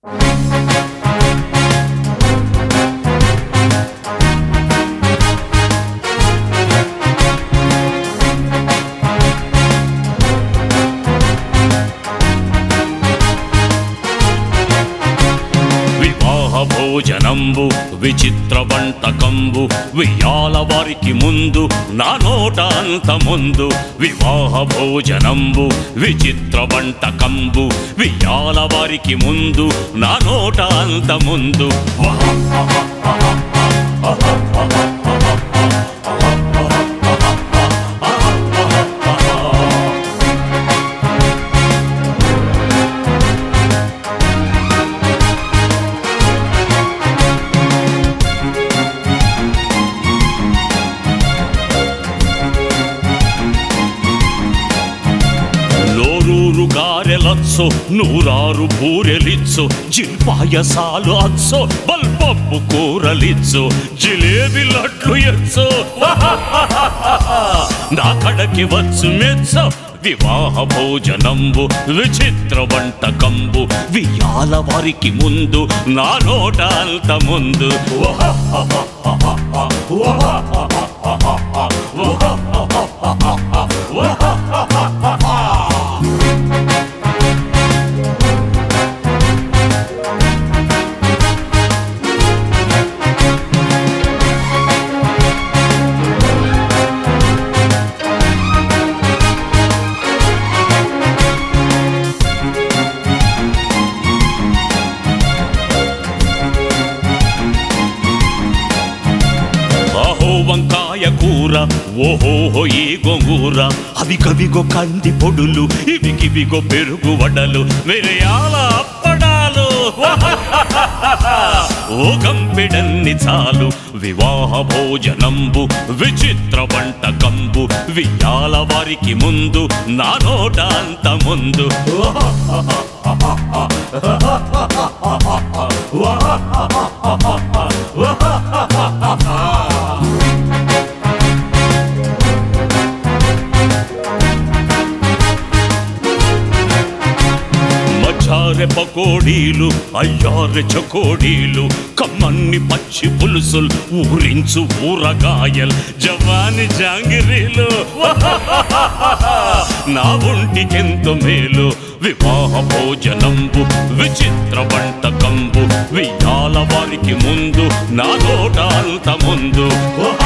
వివాహ భోజనంబు విచిత్ర వంటకంబు వియాల వారికి ముందు నా నోట అంత ముందు వివాహ భోజనంబు విచిత్ర వంటకంబు వియాల వారికి ముందు నా నోట అంత ముందు నోరూరు గారెలచ్చో నూరారు బూరెలిచ్చు జిల్పాయసాలు అచ్చో బల్పప్పు కూరలిచ్చు జిలేబి లడ్లు ఎచ్చో నా కడకి వచ్చు మెచ్చో వివాహ భోజనంబు విచిత్ర వంటకంబు వియాల వారికి ముందు నా నోట అంత ముందు అహో వంకాయ కూర ఓహోహో ఈ గొంగూర అవి కవిగో కంది పొడులు ఇవి కివిగో పెరుగు వడలు మిరియాల అప్పడాలు ఓ గంపెడన్ని చాలు వివాహ భోజనంబు విచిత్ర వంటకంబు వియాల వారికి ముందు నా నోట అంత ముందు మచ్చారె పకోడీలు అయ్యారె చకోడీలు కమ్మన్ని పచ్చి పులుసులు ఊరించు ఊరగాయలు జవాని జాంగిరీలు నా ఒంటికెంత మేలు వివాహ భోజనంబు విచిత్ర వంటకంబు వియాల వారికి ముందు నా నోట అంత ముందు